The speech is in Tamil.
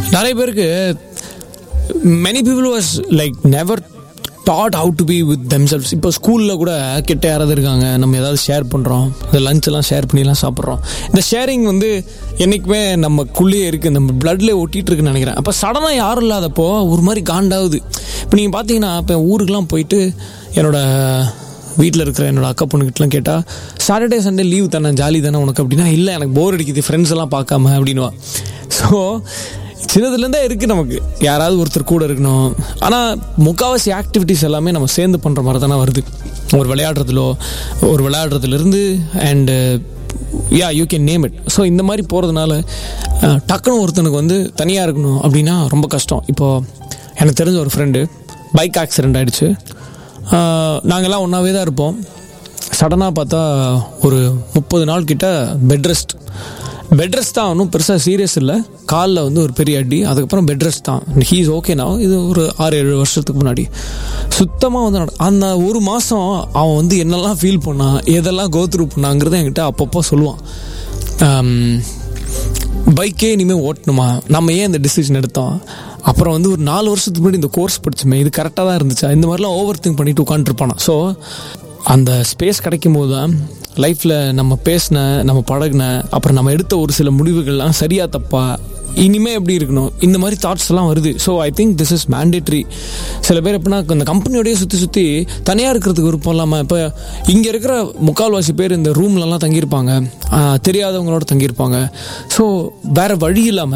நிறைய பேருக்கு many people was like never that how to be with themselves இப்போ ஸ்கூலில் கூட கிட்ட யாராவது இருக்காங்க நம்ம ஏதாவது ஷேர் பண்ணுறோம் இந்த லஞ்செல்லாம் ஷேர் பண்ணிலாம் சாப்பிட்றோம் இந்த ஷேரிங் வந்து என்றைக்குமே நமக்குள்ளேயே இருக்குது நம்ம பிளட்லேயே ஒட்டிகிட்டு இருக்குன்னு நினைக்கிறேன் அப்போ சடனாக யாரும் இல்லாதப்போ ஒரு மாதிரி காண்டாகுது இப்போ நீங்கள் பார்த்தீங்கன்னா இப்போ ஊருக்கெலாம் போயிட்டு என்னோட வீட்டில் இருக்கிற என்னோட அக்கா பொண்ணுக்கிட்டலாம் கேட்டால் சாட்டர்டே சண்டே லீவ் தானே ஜாலி தானே உனக்கு அப்படின்னா இல்லை எனக்கு போர் அடிக்குது ஃப்ரெண்ட்ஸ் எல்லாம் பார்க்காம அப்படின்வா ஸோ சின்னதுலேருந்தே இருக்குது நமக்கு யாராவது ஒருத்தர் கூட இருக்கணும் ஆனால் முக்கால்வாசி ஆக்டிவிட்டீஸ் எல்லாமே நம்ம சேர்ந்து பண்ணுற மாதிரி தானே வருது ஒரு விளையாடுறதுலோ ஒரு விளையாடுறதுலேருந்து and ya you can name it so இந்த மாதிரி போகிறதுனால டக்குன்னு ஒருத்தனுக்கு வந்து தனியாக இருக்கணும் அப்படின்னா ரொம்ப கஷ்டம் இப்போது எனக்கு தெரிஞ்ச ஒரு ஃப்ரெண்டு பைக் ஆக்சிடெண்ட் ஆகிடுச்சு நாங்கள்லாம் ஒன்றாவே தான் இருப்போம் சடனாக பார்த்தா ஒரு முப்பது நாள் கிட்ட பெட் ரெஸ்ட் பெட் ரெஸ்ட் தான் ஒன்றும் பெருசாக சீரியஸ் இல்லை காலில் வந்து ஒரு பெரிய அடி அதுக்கப்புறம் பெட் ரெஸ்ட் தான் ஹீ இஸ் ஓகேனா இது ஒரு ஆறு ஏழு வருஷத்துக்கு முன்னாடி சுத்தமாக வந்து நட- அந்த ஒரு மாதம் அவன் வந்து என்னெல்லாம் ஃபீல் பண்ணான் எதெல்லாம் கோத்ரூ பண்ணாங்கிறத என்கிட்ட அப்பப்போ சொல்லுவான் ஆம், பைக்கே இனிமேல் ஓட்டணுமா நம்ம ஏன் இந்த டிசிஷன் எடுத்தோம் அப்புறம் வந்து ஒரு நாலு வருஷத்துக்கு முன்னாடி இந்த கோர்ஸ் படிச்சுமே இது கரெக்டாக தான் இருந்துச்சா இந்த மாதிரிலாம் ஓவர் திங்க் பண்ணிட்டு உட்காந்துருப்பானா ஸோ அந்த ஸ்பேஸ் கிடைக்கும் போது தான் லைஃப்பில் நம்ம பேசின நம்ம பழகின அப்புறம் நம்ம எடுத்த ஒரு சில முடிவுகள்லாம் சரியா தப்பா இனிமே எப்படி இருக்கணும் இந்த மாதிரி தாட்ஸ் எல்லாம் வருது so I think this is mandatory சில பேர் எப்படின்னா இந்த கம்பெனியோடய சுற்றி சுற்றி தனியாக இருக்கிறதுக்கு விருப்பம் இல்லாமல் இப்போ இங்கே இருக்கிற முக்கால்வாசி பேர் இந்த ரூம்லலாம் தங்கியிருப்பாங்க ஆஹ் தெரியாதவங்களோட தங்கியிருப்பாங்க ஸோ வேற வழி இல்லாமல்